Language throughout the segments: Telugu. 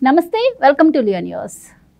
నమస్తే welcome to Leo news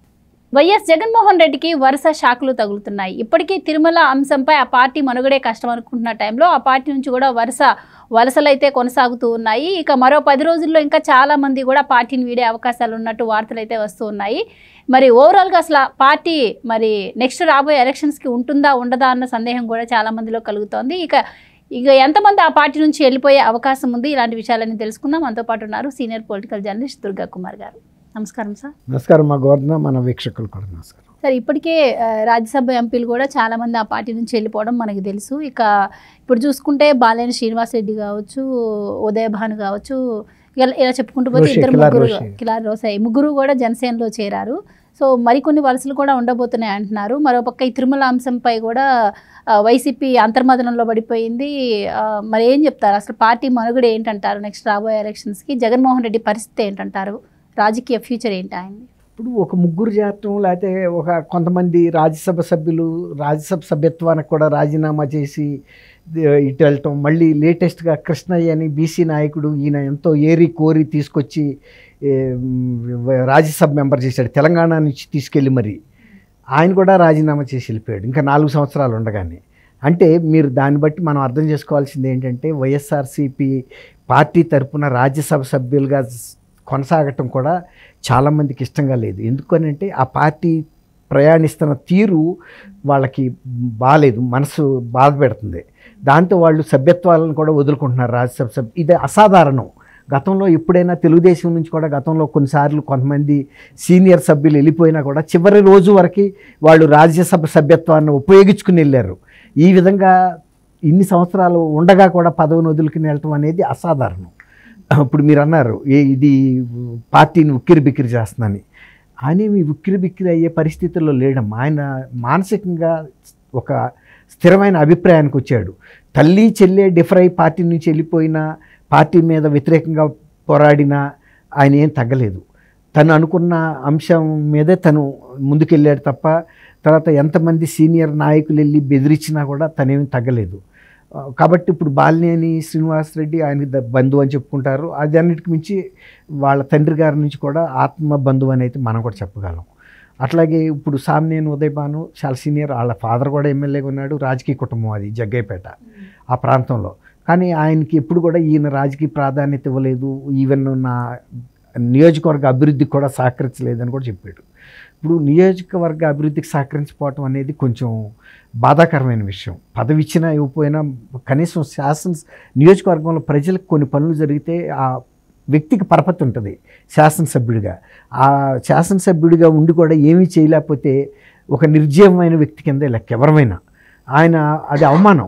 YS Jaganmohan రెడ్డికి వరుస షాకులు తగులుతున్నాయి ఇప్పటికీ తిరుమల అంశంపై ఆ పార్టీ మనుగడే కష్టం అనుకుంటున్న టైంలో ఆ పార్టీ నుంచి కూడా వరుస వలసలు అయితే కొనసాగుతూ ఉన్నాయి ఇక మరో పది రోజుల్లో ఇంకా చాలా మంది కూడా పార్టీని వీడే అవకాశాలు ఉన్నట్టు వార్తలు అయితే వస్తూ ఉన్నాయి మరి ఓవరాల్గా అసలు ఆ పార్టీ మరి నెక్స్ట్ రాబోయే ఎలక్షన్స్కి ఉంటుందా ఉండదా అన్న సందేహం కూడా చాలా మందిలో కలుగుతోంది ఇక ఇక ఎంతమంది ఆ పార్టీ నుంచి వెళ్ళిపోయే అవకాశం ఉంది ఇలాంటి విషయాలన్నీ తెలుసుకుందాం మనతో పాటు ఉన్నారు senior political journalist Durga Kumar గారు నమస్కారం సార్ నమస్కారం మా గవర్నర్ మన వీక్షకులు కూడా నమస్కారం సార్ ఇప్పటికే ఆ, రాజ్యసభ ఎంపీలు కూడా చాలా మంది ఆ పార్టీ నుంచి వెళ్ళిపోవడం మనకి తెలుసు ఇక ఇప్పుడు చూసుకుంటే బాలేని శ్రీనివాస్ రెడ్డి కావచ్చు ఉదయ భాను కావచ్చు ఇలా ఇలా చెప్పుకుంటూ పోతే రోషే, ఇద్దరు కిలార్ ముగ్గురు రోషే. కిలార్ రోసాయి ముగ్గురు కూడా జనసేనలో చేరారు సో మరికొన్ని వలసలు కూడా ఉండబోతున్నాయి అంటున్నారు మరోపక్క ఈ తిరుమల అంశంపై కూడా ఆ, వైసీపీ అంతర్మదనంలో పడిపోయింది ఆ, మరి ఏం చెప్తారు అసలు పార్టీ మనుగడ ఏంటంటారు నెక్స్ట్ రాబోయే ఎలక్షన్స్కి జగన్మోహన్ రెడ్డి పరిస్థితి ఏంటంటారు రాజకీయ ఫ్యూచర్ ఏంటి ఆయన ఇప్పుడు ఒక ముగ్గురు చేరటం లేకపోతే ఒక కొంతమంది రాజ్యసభ సభ్యులు రాజ్యసభ సభ్యత్వానికి కూడా రాజీనామా చేసి ద- ఇటు వెళ్ళటం మళ్ళీ లేటెస్ట్గా కృష్ణయ్య అని బీసీ నాయకుడు ఈయన ఎంతో ఏరి కోరి తీసుకొచ్చి ఏ, మ్, రాజ్యసభ మెంబర్ చేశాడు తెలంగాణ నుంచి తీసుకెళ్ళి మరి ఆయన కూడా రాజీనామా చేసి వెళ్ళిపోయాడు ఇంకా నాలుగు సంవత్సరాలు ఉండగానే అంటే మీరు దాన్ని బట్టి మనం అర్థం చేసుకోవాల్సింది ఏంటంటే వైఎస్ఆర్సీపీ పార్టీ తరపున రాజ్యసభ సభ్యులుగా స్- కొనసాగటం కూడా చాలామందికి ఇష్టంగా లేదు ఎందుకనంటే ఆ పార్టీ ప్రయాణిస్తున్న తీరు వాళ్ళకి బాగాలేదు మనసు బాధ పెడుతుంది దాంతో వాళ్ళు సభ్యత్వాలను కూడా వదులుకుంటున్నారు రాజ్యసభ సభ్యు ఇది అసాధారణం గతంలో ఎప్పుడైనా తెలుగుదేశం నుంచి కూడా గతంలో కొన్నిసార్లు కొంతమంది సీనియర్ సభ్యులు వెళ్ళిపోయినా కూడా చివరి రోజు వరకు వాళ్ళు రాజ్యసభ సభ్యత్వాన్ని ఉపయోగించుకుని వెళ్ళారు ఈ విధంగా ఇన్ని సంవత్సరాలు ఉండగా కూడా పదవిని వదులుకుని వెళ్ళటం అనేది అసాధారణం ఇప్పుడు మీరు అన్నారు ఏ ఇది పార్టీని ఉక్కిరి బిక్కిరి చేస్తుందని ఆయన మీ ఉక్కిరి బిక్కిరి అయ్యే పరిస్థితుల్లో లేడం ఆయన మానసికంగా ఒక స్థిరమైన అభిప్రాయానికి వచ్చాడు తల్లి చెల్లె డిఫర్ అయి పార్టీ నుంచి వెళ్ళిపోయినా పార్టీ మీద వ్యతిరేకంగా పోరాడినా ఆయన ఏం తగ్గలేదు తను అనుకున్న అంశం మీదే తను ముందుకెళ్ళాడు తప్ప తర్వాత ఎంతమంది సీనియర్ నాయకులు వెళ్ళి బెదిరించినా కూడా తనేమి తగ్గలేదు ఆ, కాబట్టి ఇప్పుడు బాలినేని శ్రీనివాసరెడ్డి ఆయనకి ద- బంధువు అని చెప్పుకుంటారు అది అన్నిటికి మించి వాళ్ళ తండ్రి గారి నుంచి కూడా ఆత్మ బంధువు అని అయితే మనం కూడా చెప్పగలం అట్లాగే ఇప్పుడు సామ్నేని ఉదయభాను చాలా సీనియర్ వాళ్ళ ఫాదర్ కూడా ఎమ్మెల్యేగా ఉన్నాడు రాజకీయ కుటుంబం అది జగ్గయ్యపేట ఆ ప్రాంతంలో కానీ ఆయనకి ఎప్పుడు కూడా ఈయన రాజకీయ ప్రాధాన్యత ఇవ్వలేదు ఈవెన్ నా నియోజకవర్గ అభివృద్ధికి కూడా సహకరించలేదని కూడా చెప్పాడు ఇప్పుడు నియోజకవర్గ అభివృద్ధికి సహకరించకపోవటం అనేది కొంచెం బాధాకరమైన విషయం పదవి ఇచ్చినా ఇవ్వకపోయినా కనీసం శాసన నియోజకవర్గంలో ప్రజలకు కొన్ని పనులు జరిగితే ఆ వ్యక్తికి పరపతి ఉంటుంది శాసనసభ్యుడిగా ఆ శాసనసభ్యుడిగా ఉండి కూడా ఏమీ చేయలేకపోతే ఒక నిర్జీవమైన వ్యక్తి కింద లెక్క ఎవరమైనా ఆయన అది అవమానం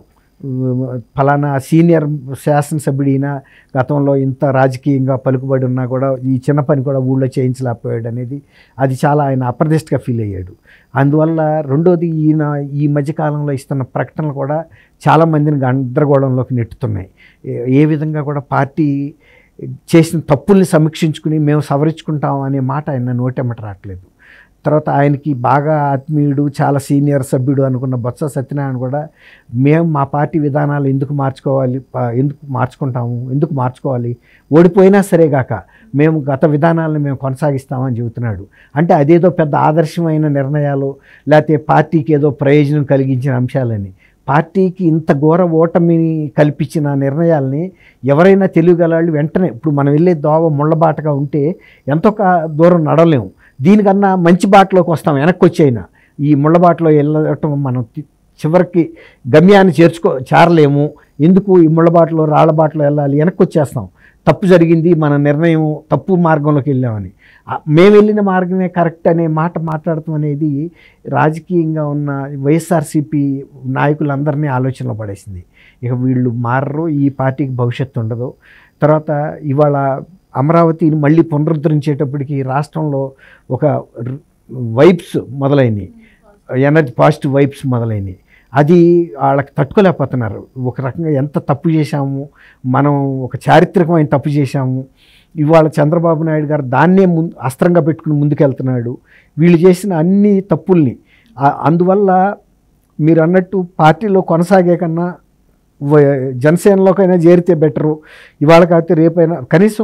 ఫలానా సీనియర్ శాసనసభ్యుడైనా గతంలో ఇంత రాజకీయంగా పలుకుబడి ఉన్నా కూడా ఈ చిన్న పని కూడా ఊళ్ళో చేయించలేకపోయాడు అనేది అది చాలా ఆయన అప్రదిష్టగా ఫీల్ అయ్యాడు అందువల్ల రెండోది ఈయన ఈ మధ్యకాలంలో ఇస్తున్న ప్రకటనలు కూడా చాలామందిని గందరగోళంలోకి నెట్టుతున్నాయి ఏ- ఏ విధంగా కూడా పార్టీ చేసిన తప్పుల్ని సమీక్షించుకుని మేము సవరించుకుంటాం అనే మాట ఆయన నోటెమ్మట రావట్లేదు తర్వాత ఆయనకి బాగా ఆత్మీయుడు చాలా సీనియర్ సభ్యుడు అనుకున్న బొత్స సత్యనారాయణ కూడా మేము మా పార్టీ విధానాలు ఎందుకు మార్చుకోవాలి ప- ఎందుకు మార్చుకుంటాము ఎందుకు మార్చుకోవాలి ఓడిపోయినా సరే గాక మేము గత విధానాలను మేము కొనసాగిస్తామని చెబుతున్నాడు అంటే అదేదో పెద్ద ఆదర్శమైన నిర్ణయాలు లేకపోతే పార్టీకి ఏదో ప్రయోజనం కలిగించిన అంశాలని పార్టీకి ఇంత ఘోర ఓటమిని కల్పించిన నిర్ణయాల్ని ఎవరైనా తెలియగలవాళ్ళు వెంటనే ఇప్పుడు మనం వెళ్ళే దోవ ముళ్ళబాటగా ఉంటే ఎంతో కా- దూరం నడలేము దీనికన్నా మంచి బాటలోకి వస్తాం వెనక్కి వచ్చైనా ఈ ముళ్ళబాటలో వెళ్ళటం మనం తి- చివరికి గమ్యాన్ని చేర్చుకో చేరలేము ఎందుకు ఈ ముళ్ళబాటలో రాళ్ళబాటలో వెళ్ళాలి వెనక్కి వచ్చేస్తాం తప్పు జరిగింది మన నిర్ణయం తప్పు మార్గంలోకి వెళ్ళామని ఆ, మేము వెళ్ళిన మార్గమే కరెక్ట్ అనే మాట మాట్లాడటం అనేది రాజకీయంగా ఉన్న వైఎస్ఆర్సీపీ నాయకులందరినీ ఆలోచనలో పడేసింది ఇక వీళ్ళు మారరు ఈ పార్టీకి భవిష్యత్తు ఉండదు తర్వాత ఇవాళ అమరావతిని మళ్ళీ పునరుద్ధరించేటప్పటికి రాష్ట్రంలో ఒక ర్- వైబ్స్ మొదలైనవి ఎనర్జీ పాజిటివ్ వైబ్స్ మొదలైనవి అది వాళ్ళకి తట్టుకోలేకపోతున్నారు ఒక రకంగా ఎంత తప్పు చేశాము మనం ఒక చారిత్రకమైన తప్పు చేశాము ఇవాళ చంద్రబాబు నాయుడు గారు దాన్నే ముందు అస్త్రంగా పెట్టుకుని ముందుకెళ్తున్నాడు వీళ్ళు చేసిన అన్ని తప్పుల్ని ఆ- అందువల్ల మీరు అన్నట్టు పార్టీలో కొనసాగే కన్నా వ- జనసేనలోకైనా చేరితే బెటరు ఇవాళ కాకపోతే రేపైనా కనీసం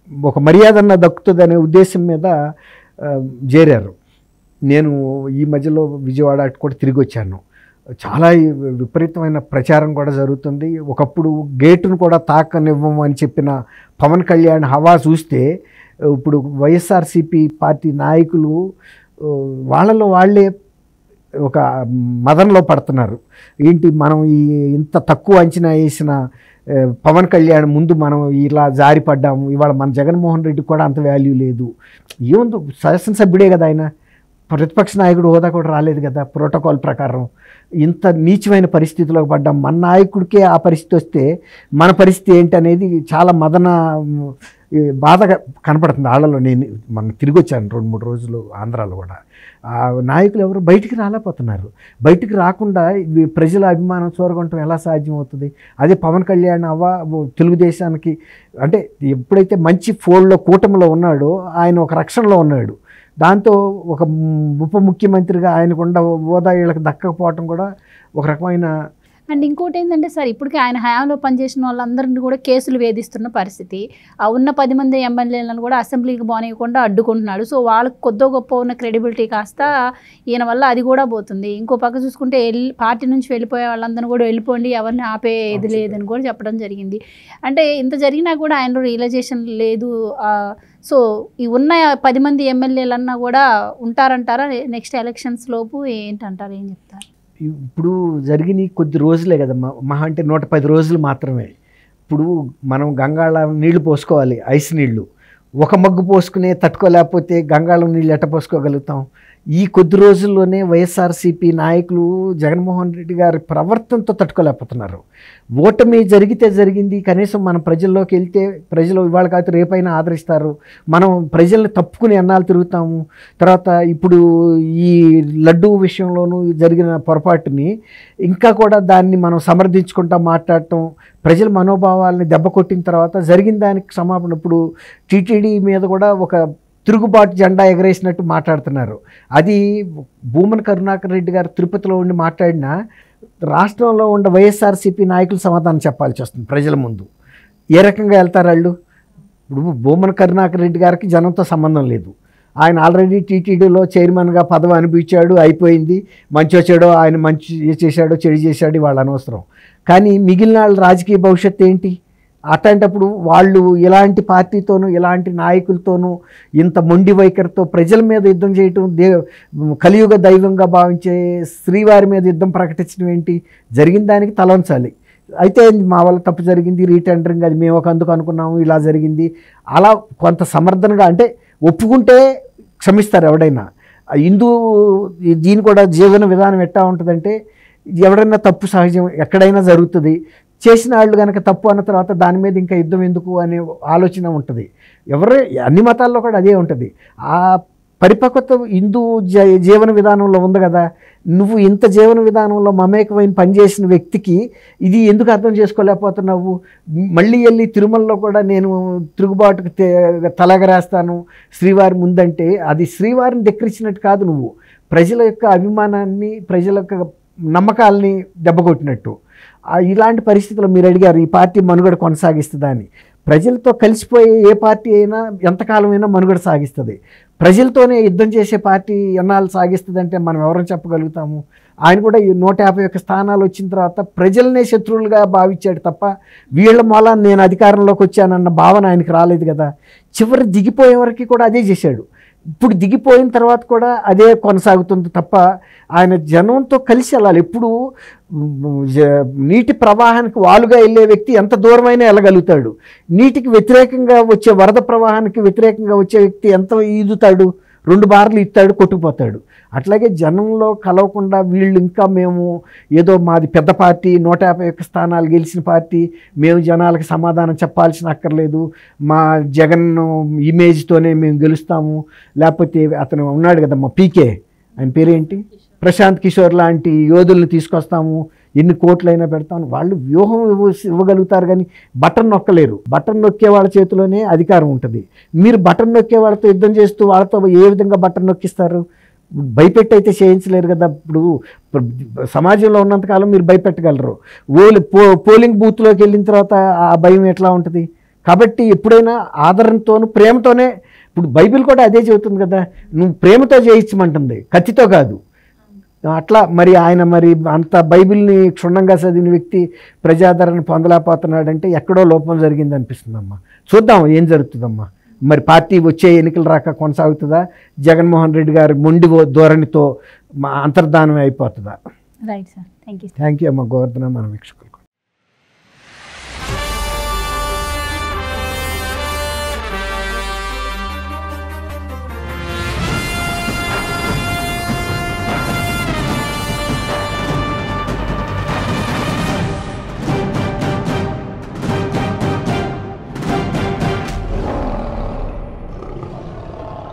ఒక మర్యాదన్న దక్కుతుంది ఉద్దేశం మీద ఆ, చేరారు నేను ఈ మధ్యలో విజయవాడ అటు కూడా తిరిగి వచ్చాను చాలా విపరీతమైన ప్రచారం కూడా జరుగుతుంది ఒకప్పుడు గేటును కూడా తాకనివ్వము అని చెప్పిన పవన్ కళ్యాణ్ హవా చూస్తే ఇప్పుడు వైఎస్ఆర్సిపి పార్టీ నాయకులు ఆ, వాళ్ళలో వాళ్ళే ఒక మదంలో పడుతున్నారు ఏంటి మనం ఈ ఇంత తక్కువ అంచనా వేసిన ఆ, పవన్ కళ్యాణ్ ముందు మనం ఇలా జారిపడ్డాము ఇవాళ మన జగన్మోహన్ రెడ్డి కూడా అంత వాల్యూ లేదు ఏముందో శాసనసభ్యుడే కదా ఆయన ప్రతిపక్ష నాయకుడు హోదా కూడా రాలేదు కదా ప్రోటోకాల్ ప్రకారం ఇంత నీచమైన పరిస్థితిలోకి పడ్డాం మన నాయకుడికే ఆ పరిస్థితి వస్తే మన పరిస్థితి ఏంటి అనేది చాలా మదన ఉమ్, ఈ బాధగా కనపడుతుంది వాళ్ళలో నేను మన తిరిగి వచ్చాను రెండు మూడు రోజులు ఆంధ్రాలో కూడా ఆ నాయకులు ఎవరు బయటికి రాలేకపోతున్నారు బయటికి రాకుండా ఇవి ప్రజల అభిమానం చూరగొనటం ఎలా సాధ్యం అవుతుంది అదే పవన్ కళ్యాణ్ అవ్వ తెలుగుదేశానికి అంటే ఎప్పుడైతే మంచి ఫోన్లో కూటమిలో ఉన్నాడో ఆయన ఒక రక్షణలో ఉన్నాడు దాంతో ఒక మ్, ఉప ముఖ్యమంత్రిగా ఆయనకుండా హోదా వీళ్ళకి దక్కకపోవటం కూడా ఒక రకమైన అండ్ ఇంకోటి ఏంటంటే సార్ ఇప్పటికే ఆయన హయాంలో పనిచేసిన వాళ్ళందరినీ కూడా కేసులు వేధిస్తున్న పరిస్థితి ఆ ఉన్న పది మంది ఎమ్మెల్యేలను కూడా అసెంబ్లీకి పోనీయకుండా అడ్డుకుంటున్నాడు సో వాళ్ళకి కొద్దో గొప్ప ఉన్న క్రెడిబిలిటీ కాస్త ఈయన వల్ల అది కూడా పోతుంది ఇంకో పక్క చూసుకుంటే వెళ్ళి పార్టీ నుంచి వెళ్ళిపోయే వాళ్ళందరినీ కూడా వెళ్ళిపోండి ఎవరిని ఆపే ఇది లేదని కూడా చెప్పడం జరిగింది అంటే ఇంత జరిగినా కూడా ఆయనలో రియలైజేషన్ లేదు ఆ, సో ఈ ఉన్న పది మంది ఎమ్మెల్యేలన్నా కూడా ఉంటారంటారా నెక్స్ట్ ఎలక్షన్స్ లోపు ఏంటంటారు ఏం చెప్తారు ఇప్పుడు జరిగిన కొద్ది రోజులే కదా మ- మహా అంటే నూట పది రోజులు మాత్రమే ఇప్పుడు మనం గంగాళ నీళ్లు పోసుకోవాలి ఐస్ నీళ్లు ఒక మగ్గు పోసుకునే తట్టుకోలేకపోతే గంగాళం నీళ్ళు ఎట్ట పోసుకోగలుగుతాం ఈ కొద్ది రోజుల్లోనే వైఎస్ఆర్సీపీ నాయకులు జగన్మోహన్ రెడ్డి గారి ప్రవర్తనతో తట్టుకోలేకపోతున్నారు ఓటమి జరిగితే జరిగింది కనీసం మనం ప్రజల్లోకి వెళ్తే ప్రజలు ఇవాళ కాదు రేపైనా ఆదరిస్తారు మనం ప్రజల్ని తప్పుకుని ఎన్నాళ్ళు తిరుగుతాము తర్వాత ఇప్పుడు ఈ లడ్డు విషయంలోనూ జరిగిన పొరపాటుని ఇంకా కూడా దాన్ని మనం సమర్థించుకుంటా మాట్లాడటం ప్రజల మనోభావాలని దెబ్బ కొట్టిన తర్వాత జరిగిన దానికి క్షమాపణ ఇప్పుడు టీటీడీ మీద కూడా ఒక తిరుగుబాటు జెండా ఎగరేసినట్టు మాట్లాడుతున్నారు అది భూమన్ కరుణాకర్ రెడ్డి గారు తిరుపతిలో ఉండి మాట్లాడినా రాష్ట్రంలో ఉండే వైఎస్ఆర్సీపీ నాయకులు సమాధానం చెప్పాల్సి వస్తుంది ప్రజల ముందు ఏ రకంగా వెళ్తారు వాళ్ళు ఇప్పుడు భూమన్ కరుణాకర్ రెడ్డి గారికి జనంతో సంబంధం లేదు ఆయన ఆల్రెడీ టీటీడీలో చైర్మన్గా పదవి అనిపించాడు అయిపోయింది మంచి వచ్చాడో ఆయన మంచి చేశాడో చెడు చేశాడు వాళ్ళ అనవసరం కానీ మిగిలిన వాళ్ళ రాజకీయ భవిష్యత్తు ఏంటి అట్లాంటప్పుడు వాళ్ళు ఇలాంటి పార్టీతోనూ ఇలాంటి నాయకులతోనూ ఇంత మొండి వైఖరితో ప్రజల మీద యుద్ధం చేయటం దే కలియుగ దైవంగా భావించే శ్రీవారి మీద యుద్ధం ప్రకటించడం ఏంటి జరిగిన దానికి తలంచాలి అయితే మా వల్ల తప్పు జరిగింది రీటెండరింగ్ అది మేము ఒక అందుకు అనుకున్నాము ఇలా జరిగింది అలా కొంత సమర్థనగా అంటే ఒప్పుకుంటే క్షమిస్తారు ఎవడైనా ఆ హిందూ ఈ- దీని కూడా జీవన విధానం ఎట్టా ఉంటుందంటే ఎవడైనా తప్పు సహజం ఎక్కడైనా జరుగుతుంది చేసిన వాళ్ళు కనుక తప్పు అన్న తర్వాత దాని మీద ఇంకా యుద్ధం ఎందుకు అనే ఆలోచన ఉంటుంది ఎవరు అన్ని మతాల్లో కూడా అదే ఉంటుంది ఆ పరిపక్వత హిందూ జ- జీవన విధానంలో ఉంది కదా నువ్వు ఇంత జీవన విధానంలో మమేకమైన పనిచేసిన వ్యక్తికి ఇది ఎందుకు అర్థం చేసుకోలేకపోతున్నావు మళ్ళీ వెళ్ళి తిరుమలలో కూడా నేను తిరుగుబాటుకు తే- తలగరేస్తాను శ్రీవారి ముందంటే అది శ్రీవారిని ధిక్కరించినట్టు కాదు నువ్వు ప్రజల యొక్క అభిమానాన్ని ప్రజల యొక్క నమ్మకాలని దెబ్బకొట్టినట్టు ఆ ఇలాంటి పరిస్థితుల్లో మీరు అడిగారు ఈ పార్టీ మనుగడ కొనసాగిస్తుందా అని ప్రజలతో కలిసిపోయే ఏ పార్టీ అయినా ఎంతకాలమైనా మనుగడ సాగిస్తుంది ప్రజలతోనే యుద్ధం చేసే పార్టీ ఎన్నాళ్ళు సాగిస్తుందంటే మనం ఎవరైనా చెప్పగలుగుతాము ఆయన కూడా ఈ నూట యాభై ఒక్క స్థానాలు వచ్చిన తర్వాత ప్రజలనే శత్రువులుగా భావించాడు తప్ప వీళ్ళ మూలాన నేను అధికారంలోకి వచ్చానన్న భావన ఆయనకి రాలేదు కదా చివరి దిగిపోయే వరకు కూడా అదే చేశాడు ఇప్పుడు దిగిపోయిన తర్వాత కూడా అదే కొనసాగుతుంది తప్ప ఆయన జనంతో కలిసి వెళ్ళాలి ఎప్పుడు ఉమ్, జ- నీటి ప్రవాహానికి వాలుగా వెళ్ళే వ్యక్తి ఎంత దూరమైనా వెళ్ళగలుగుతాడు నీటికి వ్యతిరేకంగా వచ్చే వరద ప్రవాహానికి వ్యతిరేకంగా వచ్చే వ్యక్తి ఎంత ఈదుతాడు రెండు బార్లు ఇస్తాడు కొట్టుకుపోతాడు అట్లాగే జనంలో కలవకుండా వీళ్ళు ఇంకా మేము ఏదో మాది పెద్ద పార్టీ నూట యాభై ఒక్క స్థానాలు గెలిచిన పార్టీ మేము జనాలకు సమాధానం చెప్పాల్సిన అక్కర్లేదు మా జగన్ ఇమేజ్తోనే మేము గెలుస్తాము లేకపోతే అతను ఉన్నాడు కదా మా పీకే ఆయన పేరేంటి ప్రశాంత్ కిషోర్ లాంటి యోధుల్ని తీసుకొస్తాము ఎన్ని కోట్లైనా పెడతాము వాళ్ళు వ్యూహం ఇవ్వ ఇవ్వగలుగుతారు కానీ బటన్ నొక్కలేరు బటన్ నొక్కే వాళ్ళ చేతిలోనే అధికారం ఉంటుంది మీరు బటన్ నొక్కే వాళ్ళతో యుద్ధం చేస్తూ వాళ్ళతో ఏ విధంగా బటన్ నొక్కిస్తారు భయపెట్టి అయితే చేయించలేరు కదా ఇప్పుడు ప్ర- సమాజంలో ఉన్నంతకాలం మీరు భయపెట్టగలరు ఓలి పో పోలింగ్ బూత్లోకి వెళ్ళిన తర్వాత ఆ భయం ఎట్లా ఉంటుంది కాబట్టి ఎప్పుడైనా ఆదరణతోనూ ప్రేమతోనే ఇప్పుడు బైబిల్ కూడా అదే చెబుతుంది కదా నువ్వు ప్రేమతో చేయించమంటుంది కత్తితో కాదు అట్లా మరి ఆయన మరి అంత బైబిల్ని క్షుణ్ణంగా చదివిన వ్యక్తి ప్రజాదరణ పొందలేకపోతున్నాడంటే ఎక్కడో లోపం జరిగింది అనిపిస్తుందమ్మా చూద్దాం ఏం జరుగుతుందమ్మా మరి పార్టీ వచ్చే ఎన్నికలు రాక కొనసాగుతుందా జగన్మోహన్ రెడ్డి గారి మొండి ఓ ధోరణితో మా అంతర్ధానం అయిపోతుందా right sir thank you thank you అమ్మ గోవర్ధన మన వీక్షకులు